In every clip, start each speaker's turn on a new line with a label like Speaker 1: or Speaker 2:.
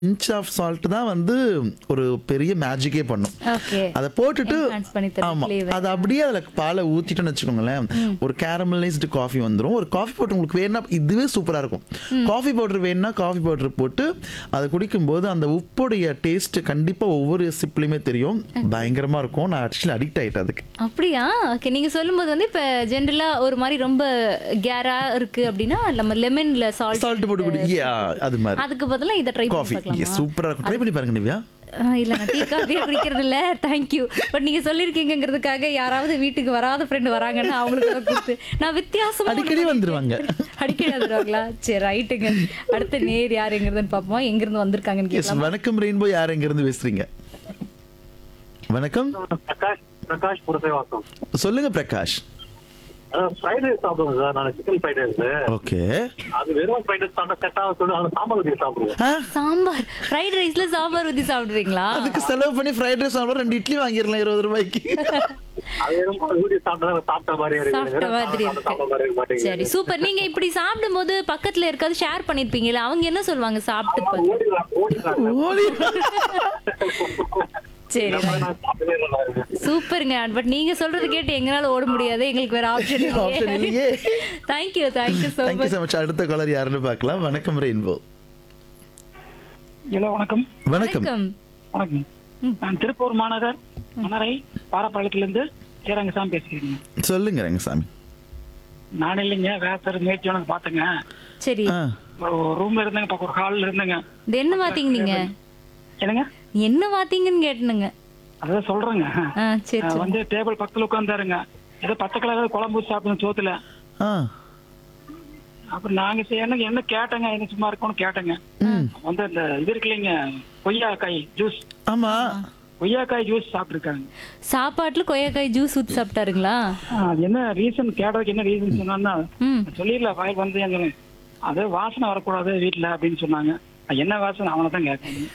Speaker 1: Inch of salt தான் வந்து ஒரு பெரிய மேஜிக்கே பண்ணும்
Speaker 2: ஓகே
Speaker 1: அதை போட்டுட்டு
Speaker 2: Enhance பண்ணி தரும்
Speaker 1: ஆமா
Speaker 2: flavor.
Speaker 1: அது அப்படியே அதில் பாலை ஊற்றிட்டோன்னு வச்சுக்கோங்களேன் ஒரு கேரமலைஸ்டு காஃபி வந்துடும் ஒரு காஃபி பவுடர் உங்களுக்கு வேணும்னா இதுவே சூப்பராக இருக்கும் காஃபி பவுடர் வேணும்னா காஃபி பவுடர் போட்டு அதை குடிக்கும்போது அந்த உப்புடைய டேஸ்ட் கண்டிப்பாக ஒவ்வொரு சிப்லையுமே தெரியும் பயங்கரமாக இருக்கும் நான் ஆக்சுவலி அடிக்ட் ஆகிட்டேன் அதுக்கு
Speaker 2: அப்படியா ஓகே நீங்க சொல்லும்போது வந்து இப்ப ஜென்ரலா ஒரு மாதிரி ரொம்ப கேரா இருக்கு அப்படின்னா நம்ம லெமன்ல சால்ட்
Speaker 1: சால்ட் போட்டு குடி Yeah, அது மாதிரி
Speaker 2: அதுக்கு பதிலா இதை ட்ரை பண்ணி
Speaker 1: காஃபி
Speaker 2: பார்க்கலாமா
Speaker 1: சூப்பராக இருக்கும் ட்ரை பண்ணி பாருங்க நிவ்யா
Speaker 2: ஆஹ் இல்ல நான் டீ காஃபியே குடிக்கிறது இல்ல தேங்க்யூ பட் நீங்க சொல்லிருக்கீங்கிறதுக்காக யாராவது வீட்டுக்கு வராத ஃப்ரெண்ட் வராங்கன்னா அவங்களுக்கு அதை கொடுத்து நான் வித்தியாசமா
Speaker 1: அடிக்கடி வந்துருவாங்க
Speaker 2: அடிக்கடி வந்துருவாங்களா சரி ரைட்டுங்க அடுத்த நேர் யாருங்கிறதுன்னு பார்ப்போம் எங்க இருந்து வந்திருக்காங்கன்னு
Speaker 1: எஸ்
Speaker 2: கேட்கலாம்
Speaker 1: வணக்கம் ரெயின்போ யார் எங்கேருந்து பேசுறீங்க வணக்கம்
Speaker 3: பிரகாஷ் பிரகாஷ் புரசேவாக்கம்
Speaker 1: சொல்லுங்க பிரகாஷ்
Speaker 3: ஃப்ரைட் ரைஸ் சாப்பிடுவேன் சார் நான் சிக்கன் ஃப்ரைட் ரைஸ்
Speaker 1: ஓகே
Speaker 3: அது வெறும் ஃப்ரைட் ரைஸ் சாப்பிட்டா செட் ஆக சொல்லி அந்த சாம்பார் ஊற்றி சாப்பிடுவேன்
Speaker 2: சாம்பார் ஃப்ரைட் ரைஸ்ல சாம்பார் ஊத்தி சாப்பிடுறீங்களா
Speaker 1: அதுக்கு செலவு பண்ணி ஃப்ரைட் ரைஸ் சாப்பிட ரெண்டு இட்லி வாங்கிடலாம் இருபது ரூபாய்க்கு
Speaker 3: அது வெறும் ஊற்றி சாப்பிட்டா சாப்பிட்ட மாதிரி இருக்கு
Speaker 2: சாப்பிட்ட
Speaker 3: வெறும்
Speaker 2: மாதிரி
Speaker 3: சாப்பிட்ட சாப்பிட்ட மாதிரி இருக்க
Speaker 2: இருக்கு சரி
Speaker 3: மாட்டேங்குது
Speaker 2: சூப்பர் நீங்க இப்படி சாப்பிடும்போது பக்கத்துல இருக்காது ஷேர் பண்ணிருப்பீங்கல்ல அவங்க என்ன சொல்லுவாங்க சாப்பிட்டு பார்த்து?
Speaker 3: ஓடிடலாம் ஓடிடலாம்
Speaker 1: ஓடி
Speaker 2: சரி
Speaker 3: நம்ம நான் சாப்பிட்டதே நல்லா இருக்கு
Speaker 2: சூப்பருங்க பட் நீங்க சொல்றது கேட்டு எங்களால ஓட முடியாது எங்களுக்கு வேற ஆப்ஷன்
Speaker 1: ஆப்ஷன் இல்லையே
Speaker 2: thank you thank you so
Speaker 1: thank you
Speaker 2: much
Speaker 1: so much அடுத்த காலர் யாருன்னு பார்க்கலாம் வணக்கம் ரெயின்போ
Speaker 4: ஹலோ வணக்கம்
Speaker 1: வணக்கம்
Speaker 2: வணக்கம்
Speaker 4: வணக்கம் நான் திருப்பூர் மாநகர் மணரை பாரப்பாளையத்திலிருந்து சேரங்கசாமி பேசுகிறேங்க
Speaker 1: சொல்லுங்க ரங்கசாமி
Speaker 4: நான் இல்லைங்க வேசர் முயற்சி உனக்கு பார்த்தேங்க
Speaker 2: சரி
Speaker 1: ஆ
Speaker 4: ஒரு ரூம்ல இருந்தேங்க பக்கம் ஒரு ஹாலில் இருந்தேங்க
Speaker 2: இது என்ன வாத்தீங்க நீங்க
Speaker 4: என்னங்க
Speaker 2: என்ன வாத்தீங்கன்னு கேட்டனுங்க
Speaker 4: அதான் சொல்றேங்க
Speaker 2: ஆ சரி
Speaker 4: அஹ்
Speaker 2: சரி
Speaker 4: வந்து டேபிள் பக்கத்துல உட்காந்தாருங்க ஏதோ பச்சை கலர் குழம்பு ஊத்தி சாப்பிடுங்க சோத்துல
Speaker 1: ஆ
Speaker 4: அப்புறம் நாங்க சரி, என்ன என்ன கேட்டேங்க என்ன சும்மா இருக்கும்னு கேட்டேங்க வந்து இந்த இது இருக்கு இல்லைங்க கொய்யாக்காய் ஜூஸ்
Speaker 1: ஆமா
Speaker 4: கொய்யாக்காய் ஜூஸ் சாப்பிட்டுருக்காங்க
Speaker 2: சாப்பாட்டுல கொய்யாக்காய் ஜூஸ் ஊத்தி சாப்பிட்டாருங்களா
Speaker 4: அது என்ன ரீசன் கேட்டதுக்கு என்ன ரீசன் சொன்னா
Speaker 2: ம்
Speaker 4: சொல்லிடல வாயில் வந்து எங்க அது வாசனை வரக்கூடாது வீட்டுல அப்படின்னு சொன்னாங்க அது என்ன வாசனை அவனை தான் கேட்கணும்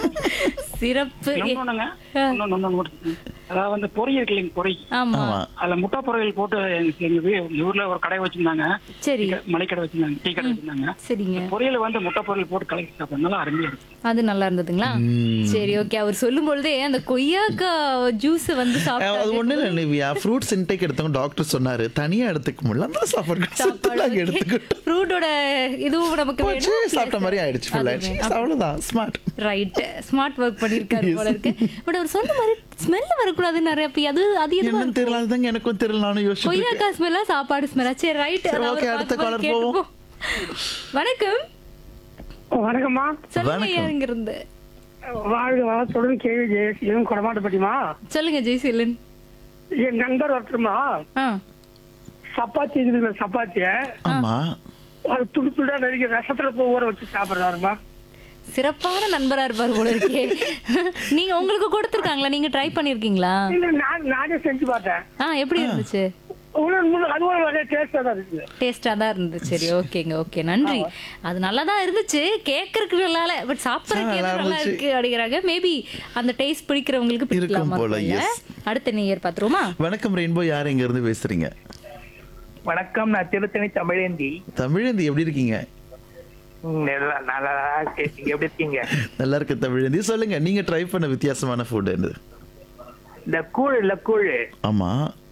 Speaker 2: சிறப்பு
Speaker 4: இன்னொன்னுங்க இன்னொன்னு இன்னொன்னு மட்டும். அதாவது வந்து பொறி இருக்கு இல்லைங்க பொறி
Speaker 2: ஆமா
Speaker 1: ஆமா
Speaker 4: அதுல முட்டை பொரியல் போட்டு எங்க எங்க வீ- எங்க ஊர்ல ஒரு கடை வச்சிருந்தாங்க
Speaker 2: சரி
Speaker 4: மளிகடை வச்சிருந்தாங்க டீ கடை வச்சிருந்தாங்க
Speaker 2: சரிங்க
Speaker 4: பொரியல் வந்து முட்டை பொரியல் போட்டு கலக்கி சாப்பிடறதுனால அருமையா இருக்கும்
Speaker 2: அது நல்லா இருந்ததுங்களா சரி ஓகே அவர் சொல்லும் பொழுதே அந்த கொய்யாக்காய் ஜூஸ் வந்து
Speaker 1: அஹ், அது
Speaker 2: சாப்பிட்டாரு
Speaker 1: ஒண்ணு இல்லை நிவ்யா ஃப்ரூட்ஸ் இன்டேக் எடுத்தவங்க டாக்டர் சொன்னாரு தனியா எடுத்துக்க முடியல அந்த சாப்பாடு சத்து நாங்க எடுத்துக்கிட்டோம்
Speaker 2: ஃப்ரூட்டோட இதுவும் நமக்கு
Speaker 1: போச்சு, சாப்பிட்ட மாதிரி ஆயிடுச்சு ஃபுல் ஆயிடுச்சு அவ்வளவுதான் ஸ்மார்ட்
Speaker 2: ரைட் ஸ்மார்ட் ஒர்க் பண்ணிருக்காரு போல இருக்கு பட் அவர் சொன்ன மாதிரி ஸ்மெல் வரக்கூடாது நிறைய அப்ப அது அது எதுவா
Speaker 1: என்னன்னு தெரியல அதுதாங்க எனக்கும் தெரியல நானும் யோசிச்சுட்டு இருக்கேன்.
Speaker 2: கொய்யாக்காய் ஸ்மெல்லா சாப்பாடு ஸ்மெல்லா சரி ரைட்
Speaker 1: சரி, okay, அடுத்த caller போவோம்.
Speaker 2: வணக்கம்
Speaker 5: வணக்கம்மா
Speaker 2: சொல்லுங்க
Speaker 1: வணக்கம்.
Speaker 2: யாருங்க இருந்து
Speaker 5: வாழ்க வளத்துடன் கேள்வி ஜெயசீலன் கொடமாட்டப்பட்டிமா
Speaker 2: சொல்லுங்க ஜெய்சீலன்
Speaker 5: என் நண்பர் ஒருத்தருமா
Speaker 2: ஆ
Speaker 5: சப்பாத்தி இருக்குதுல சப்பாத்திய
Speaker 1: ஆமா
Speaker 5: அது துடு துடா நடிக்க ரசத்துல போய் ஊற வச்சு சாப்பிடுறாருமா
Speaker 2: சிறப்பான நண்பரா இருப்பார் போல இருக்கே நீங்க உங்களுக்கு கொடுத்துருக்காங்களா நீங்க ட்ரை பண்ணிருக்கீங்களா
Speaker 5: இல்ல நான் நானே செஞ்சு பார்த்தேன்
Speaker 2: ஆ எப்படி இருந்துச்சு
Speaker 5: உணவு முழு- அதுவும் நிறைய டேஸ்டா தான் இருக்குது
Speaker 2: டேஸ்டா தான் இருந்துச்சு சரி ஓகேங்க ஓகே நன்றி அது நல்லா தான் இருந்துச்சு கேட்கறதுக்கு நல்லா இல்ல பட் சாப்பிடறதுக்கு
Speaker 1: நல்லா
Speaker 2: எது நல்லா
Speaker 1: இருந்துச்சு.
Speaker 2: இருக்கு அப்படிங்கிறாங்க மேபி அந்த டேஸ்ட் பிடிக்கிறவங்களுக்கு பிடிக்கலாமா
Speaker 1: போல,
Speaker 2: இருக்கும்ல.
Speaker 1: yes.
Speaker 2: அடுத்த நேயர் பாத்துருவோமா
Speaker 1: வணக்கம் ரெயின்போ யார் எங்க இருந்து பேசுறீங்க
Speaker 6: வணக்கம் நான் திருத்தணி தமிழேந்தி
Speaker 1: தமிழந்தி எப்படி இருக்கீங்க
Speaker 6: ம், நல்லா நல்லா இருக்கேன். நீங்க எப்படி இருக்கீங்க
Speaker 1: நல்லா இருக்கு தமிழந்தி சொல்லுங்க நீங்க ட்ரை பண்ண வித்தியாசமான ஃபுட் என்னது
Speaker 6: இந்த கூழ் இல்ல கூழ்
Speaker 1: ஆமா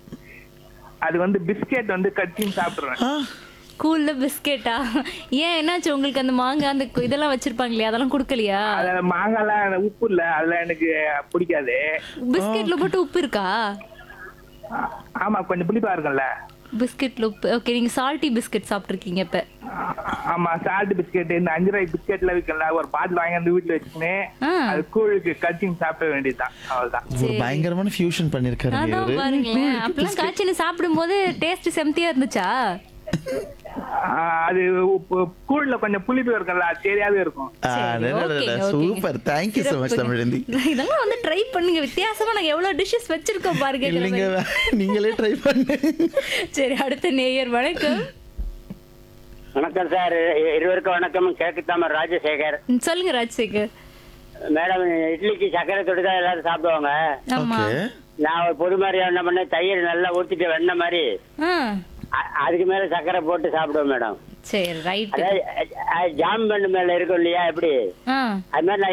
Speaker 6: அது வந்து பிஸ்கெட் வந்து கட்டின்னு சாப்பிடுறேன்
Speaker 1: ஆ,
Speaker 2: கூல்ல பிஸ்கெட்டா ஏன் என்னாச்சு உங்களுக்கு அந்த மாங்காய் அந்த கு- இதெல்லாம் வச்சிருப்பாங்க இல்லையா அதெல்லாம் கொடுக்கலையா
Speaker 6: அதுல மாங்காய்லாம் உப்பு இல்ல அதுல எனக்கு பிடிக்காது
Speaker 2: பிஸ்கெட்ல மட்டும் உப்பு இருக்கா
Speaker 6: ஆ- ஆமா கொஞ்சம் புளிப்பா இருக்கும்ல
Speaker 2: பிஸ்கெட்ல உப்பு ஓகே நீங்க சால்ட்டி பிஸ்கெட் சாப்பிட்டுருக்கீங்க இப்ப
Speaker 6: ஆ- ஆமா சால்ட் பிஸ்கெட் இந்த அஞ்சு ரூபாய் பிஸ்கெட்ல விற்கல ஒரு பாட்டில் வாங்கி வந்து வீட்டுல வச்சுக்கின்னு
Speaker 2: ஆ.
Speaker 6: அது கூழுக்கு கட்டின்னு சாப்பிட வேண்டியதுதான் அவ்வளவுதான்
Speaker 1: ஒரு பயங்கரமான ஃபியூஷன் பண்ணிருக்காரு
Speaker 2: அதான்
Speaker 1: இவரு
Speaker 2: பாருங்களேன் அப்பெல்லாம் காய்ச்சின்னு சாப்பிடும்போது டேஸ்ட் செம்தியா இருந்துச்சா
Speaker 6: ஆ, அது உப்பு கூழ்ல கொஞ்சம் புளிப்பு இருக்கும்ல அது தெரியாத இருக்கும்
Speaker 2: சரி, ஓகேங்க, ஓகேங்க.
Speaker 1: சூப்பர் தேங்க்யூ so மச்
Speaker 2: சிறப்புங்க.
Speaker 1: தமிழந்தி
Speaker 2: இதெல்லாம் வந்து ட்ரை பண்ணுங்க வித்தியாசமா நாங்க எவ்வளவு டிஷ்ஷஸ் வச்சிருக்கோம் பாருங்க
Speaker 1: இல்லைங்க நீங்களே ட்ரை பண்ணு
Speaker 2: சரி அடுத்த நேயர் வணக்கம்
Speaker 7: வணக்கம் சார் இ- இருவருக்கும் வணக்கம் கிழக்கு தாமர் ராஜசேகர்
Speaker 2: ம், சொல்லுங்க ராஜசேகர்
Speaker 7: மேடம் இட்லிக்கு சக்கரை தொட்டு தான் எல்லாரும் சாப்பிடுவாங்க
Speaker 2: ஆமா
Speaker 1: ஓகே
Speaker 7: நான் ஒரு பொது மாதிரி என்ன பண்ணேன் தயிர் நல்லா ஊத்திட்டு வெண்ணெய் மாதிரி
Speaker 2: ஆ
Speaker 7: அ- அதுக்கு மேல சக்கரை போட்டு சாப்பிடுவேன் மேடம்
Speaker 2: சரி ரைட்டு
Speaker 7: அதாவது அஹ், ஜாம் பண்ணு மேல இருக்கும் இல்லையா எப்படி
Speaker 2: ஆ
Speaker 7: அது மாதிரி நான்